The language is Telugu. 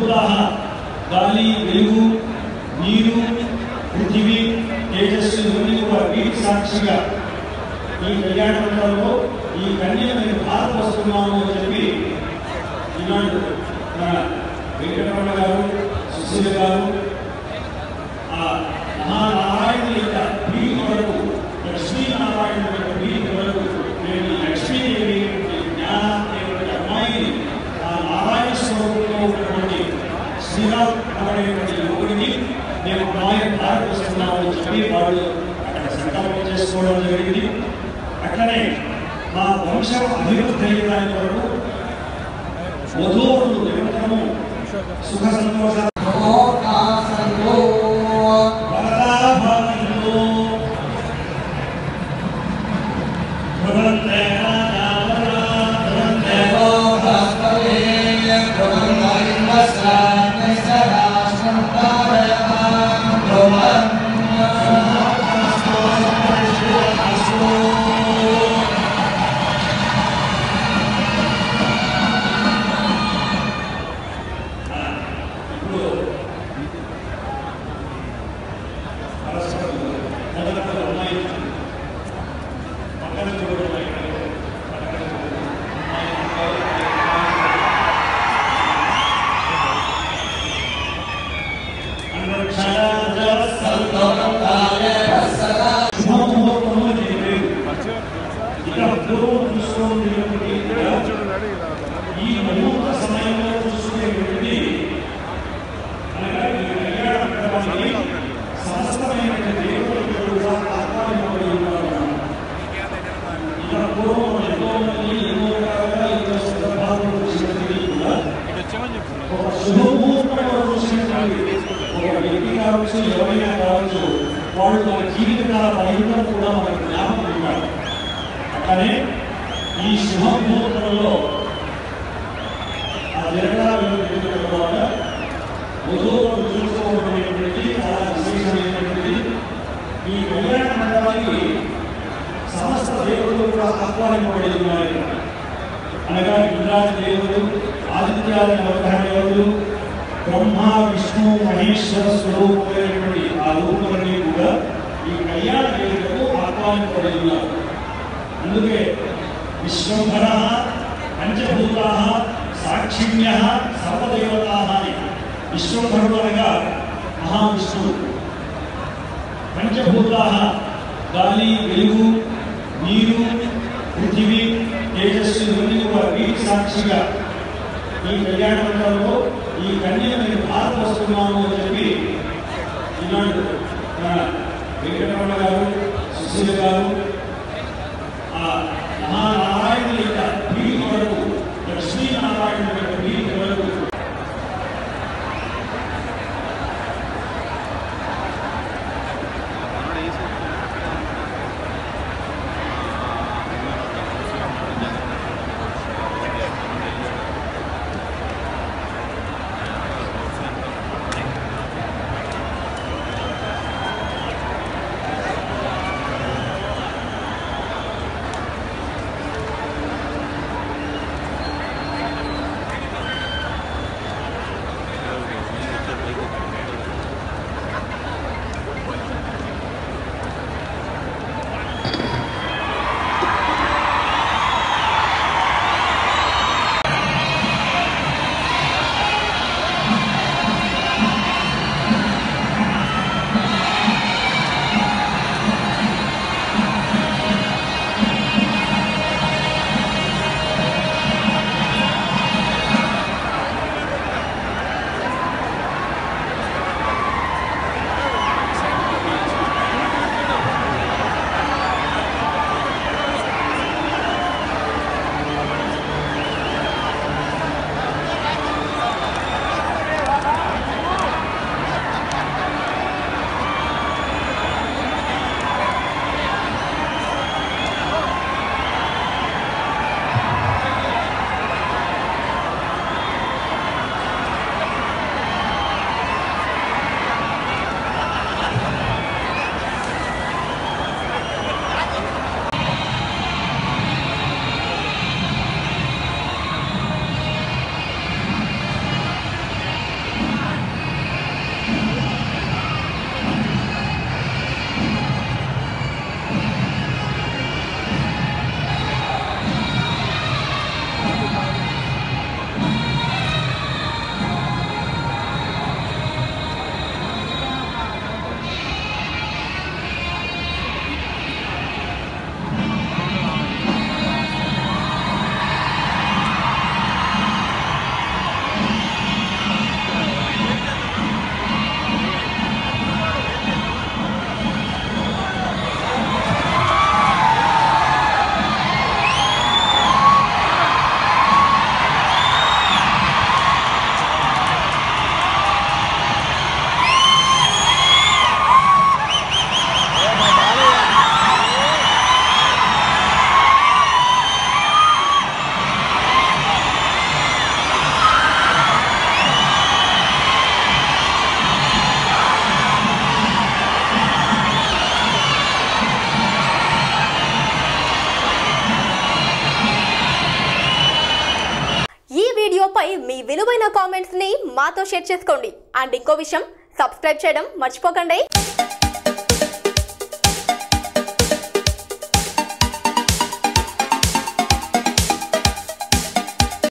పంచభూతాహ గాలి వెలుగు నీరు పృథివీ తేజస్సు ఇవన్నీ కూడా వీటి సాక్షిగా ఈ కళ్యాణ మండలంలో ఈ కన్య మేము భారత వస్తున్నాము అని చెప్పి ఈనాడు మన వెంకటరమణ గారు సుశీల గారు ఆ మహానారాయణ యొక్క ప్రీతి వరకు లక్ష్మీనారాయణ యొక్క ప్రీతి వరకు నేను ఈ లక్ష్మీదేవి జ్ఞానదేవుడి అమ్మాయిని ఆ నారాయణ స్వరూపంలో ఉన్నటువంటి శ్రీరామ్ అనేటువంటి యువకుడిని మేము అమ్మాయి భారత వస్తున్నామని చెప్పి వాళ్ళు అక్కడ సంకల్పం చేసుకోవడం జరిగింది అట్లనే మా వంశం అభివృద్ధి అయ్యడానికి వరకు వధువులు నిరంతరము సుఖ సంతోష వరదాభావంలో భగవంతే రాజావరా భగవంతే ఇప్పుడు పరస్పరం మొదటి అమ్మాయి పక్కన చూడడం పక్కన చూడడం శుభముహూర్తము చేయలేదు ఇక్కడ పూర్వం చూసుకోవడం ఈ ముహూర్త సమయంలో చూసుకునేటువంటి అనగా ఈ కళ్యాణ మండపాన్ని సమస్తమైనటువంటి దేవుడు కూడా ఆహ్వానింపబడి ఉన్నారు ఇక్కడ పూర్వం ఎంతో మంది ఎన్నో రకాలుగా ఎన్నో సందర్భాల్లో చూసినటువంటి కూడా ఒక శుభముహూర్తంలో చూసినటువంటి ఒక వ్యక్తి కావచ్చు ఎవరైనా కావచ్చు వాళ్ళు మన జీవితకాల పర్యంతం కూడా మనకు జ్ఞాపకం ఉంటారు అట్లనే ఈ శుభముహూర్తంలో ఆ జరగాలి తర్వాత వధువులను చూసుకోవడమైనటువంటి చాలా విశేషమైనటువంటి ఈ కళ్యాణ మండపానికి సమస్త దేవుడు కూడా ఆహ్వానింపబడి ఉన్నారు అనగా ఇంద్రాది దేవుడు ఆదిత్యాది నవగ్రహ దేవుడు బ్రహ్మ విష్ణు మహేశ్వర స్వరూపమైనటువంటి ఆ రూపములన్నీ కూడా ఈ కళ్యాణ దేవులకు ఆహ్వానింపబడి ఉన్నారు అందుకే విశ్వంభర పంచభూతా సాక్షిణ్య సర్వదేవతా అని విశ్వంభరుడు అనగా మహావిష్ణువు పంచభూతా గాలి వెలుగు నీరు పృథివీ తేజస్సు ఇవన్నీ కూడా వీటి సాక్షిగా ఈ కళ్యాణ మండలంలో ఈ కన్య మేము భారత వస్తున్నాము అని చెప్పి ఈనాడు మన వెంకటరమణ గారు సుశీల గారు ఆ మహానారాయణ యొక్క ప్రీతి వరకు లక్ష్మీనారాయణ యొక్క ప్రీతి వరకు వీడియోపై మీ విలువైన కామెంట్స్ ని మాతో షేర్ చేసుకోండి అండ్ ఇంకో విషయం సబ్స్క్రైబ్ చేయడం మర్చిపోకండి